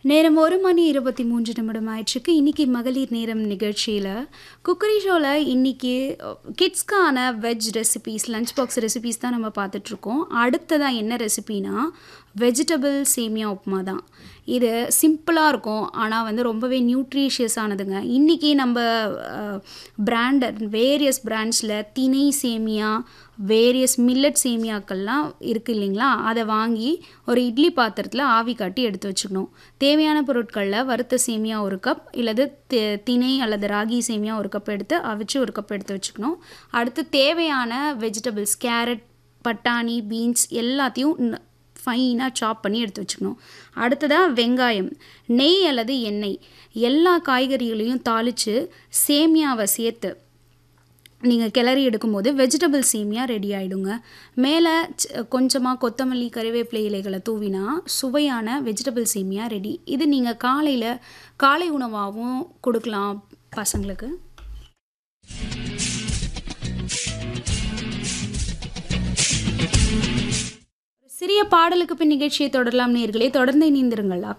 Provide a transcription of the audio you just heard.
நேரம் ஒரு மணி இருபத்தி மூன்று நிமிடம் ஆயிடுச்சுக்கு இன்னைக்கு மகளிர் நேரம் நிகழ்ச்சியில் குக்கரி ஷோவில் இன்னைக்கு கிட்ஸ்க்கான veg recipes lunch box recipes தான் நம்ம பார்த்துட்ருக்கோம் அடுத்ததாக என்ன ரெசிபினா வெஜிடபிள் சேமியா உப்புமா தான் இது சிம்பிளாக இருக்கும் ஆனால் வந்து ரொம்பவே நியூட்ரிஷியஸ் ஆனதுங்க இன்றைக்கி நம்ம பிராண்ட் வேரியஸ் பிராண்ட்ஸில் திணை சேமியா வேரியஸ் மில்லட் சேமியாக்கள்லாம் இருக்குது இல்லைங்களா அதை வாங்கி ஒரு இட்லி பாத்திரத்தில் ஆவி காட்டி எடுத்து வச்சுக்கணும் தேவையான பொருட்களில் வறுத்த சேமியா ஒரு கப் இல்லது தி- திணை அல்லது ராகி சேமியா ஒரு கப் எடுத்து அவிச்சு ஒரு கப் எடுத்து வச்சுக்கணும் அடுத்து தேவையான வெஜிடபிள்ஸ் கேரட் பட்டாணி பீன்ஸ் எல்லாத்தையும் ந- ஃபைனாக சாப் பண்ணி எடுத்து வச்சுக்கணும் அடுத்ததாக வெங்காயம் நெய் அல்லது எண்ணெய் எல்லா காய்கறிகளையும் தாளித்து சேமியாவை சேர்த்து நீங்கள் கிளறி எடுக்கும்போது வெஜிடபிள் சேமியா ரெடி ஆகிடுங்க மேலே கொஞ்சமாக கொத்தமல்லி கறிவேப்பிலை இலைகளை தூவினா சுவையான வெஜிடபிள் சேமியா ரெடி இது நீங்கள் காலையில் காலை உணவாகவும் கொடுக்கலாம் பசங்களுக்கு சிறிய பாடலுக்கு பின் நிகழ்ச்சியை தொடரலாம் நேர்களே தொடர்ந்து இணைந்திருங்கள்